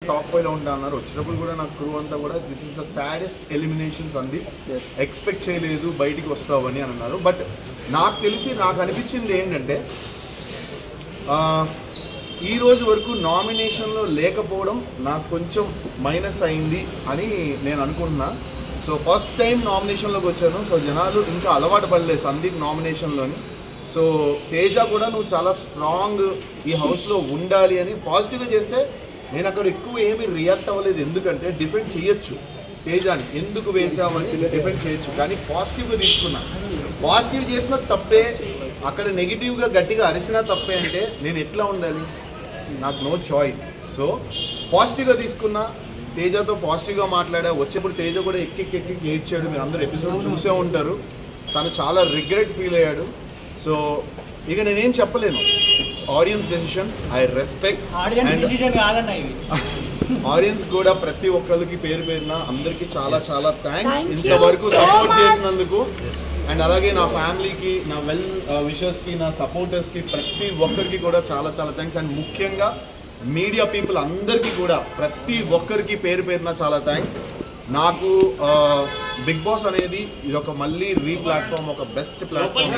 Top five లో ఉంటా అన్నారు వచ్చినప్పుడు కూడా నా క్రూ అంతా కూడా this is the saddest eliminations అంది ఎక్స్పెక్ట్ చేయలేదు బయటికి వస్తావని అని అన్నారు బట్ నాకు తెలిసి నాకు అనిపించింది ఏంటంటే ఆ, ఈ రోజు వరకు నామినేషన్లో లేకపోవడం నాకు కొంచెం మైనస్ అయింది అని నేను అనుకుంటున్నా సో ఫస్ట్ టైం నామినేషన్లోకి వచ్చాను సో జనాలు ఇంకా అలవాటు పడలేదు సందీప్ నామినేషన్లోని సో తేజ కూడా నువ్వు చాలా స్ట్రాంగ్ ఈ హౌస్లో ఉండాలి అని పాజిటివ్గా చేస్తే నేను అక్కడ ఎక్కువ ఏమీ రియాక్ట్ అవ్వలేదు ఎందుకంటే డిఫెండ్ చేయొచ్చు తేజాని ఎందుకు వేసామని డిఫెండ్ చేయొచ్చు కానీ పాజిటివ్గా తీసుకున్నా పాజిటివ్ చేసిన తప్పే అక్కడ నెగిటివ్గా గట్టిగా అరిసినా తప్పే అంటే నేను ఎట్లా ఉండాలి నాకు నో చాయిస్ సో పాజిటివ్గా తీసుకున్నా తేజతో పాజిటివ్గా మాట్లాడా వచ్చేప్పుడు తేజ కూడా ఎక్కి ఎక్కి ఎక్కి ఏడ్చాడు మీరు అందరు ఎపిసోడ్ చూసే ఉంటారు తను చాలా రిగ్రెట్ ఫీల్ అయ్యాడు సో ఇక నేనేం చెప్పలేను it's audience decision I respect audience and decision కాదన్న ఇది ఆడియన్స్ కూడా ప్రతి ఒక్కరికి పేరు పేరున అందరికీ చాలా చాలా థ్యాంక్స్ Thank you ఇంతవరకు so సపోర్ట్ much. చేసినందుకు అండ్ అలాగే నా ఫ్యామిలీకి నా వెల్ విషర్స్కి నా సపోర్టర్స్కి ప్రతి ఒక్కరికి కూడా చాలా చాలా థ్యాంక్స్ అండ్ ముఖ్యంగా మీడియా పీపుల్ అందరికీ కూడా ప్రతి ఒక్కరికి పేరు పేరున చాలా థ్యాంక్స్ నాకు బిగ్ బాస్ అనేది ఇది ఒక మళ్ళీ రీ ప్లాట్ఫామ్ ఒక బెస్ట్ ప్లాట్ఫామ్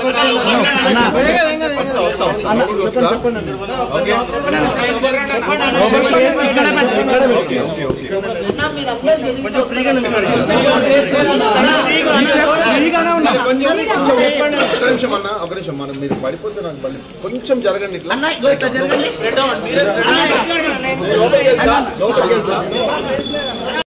వస్తా వస్తా వస్తా లోపలికి వస్తా ఓకే ఓకే ఓకే ఓకే సరే, కొంచెం కొంచెం ఒక నిమిషం అన్న ఒక నిమిషం మనం మీరు పడిపోతే నాకు మళ్ళీ కొంచెం జరగండి ఇట్లా లోపలికి వెళ్తా లోపలికి వెళ్తా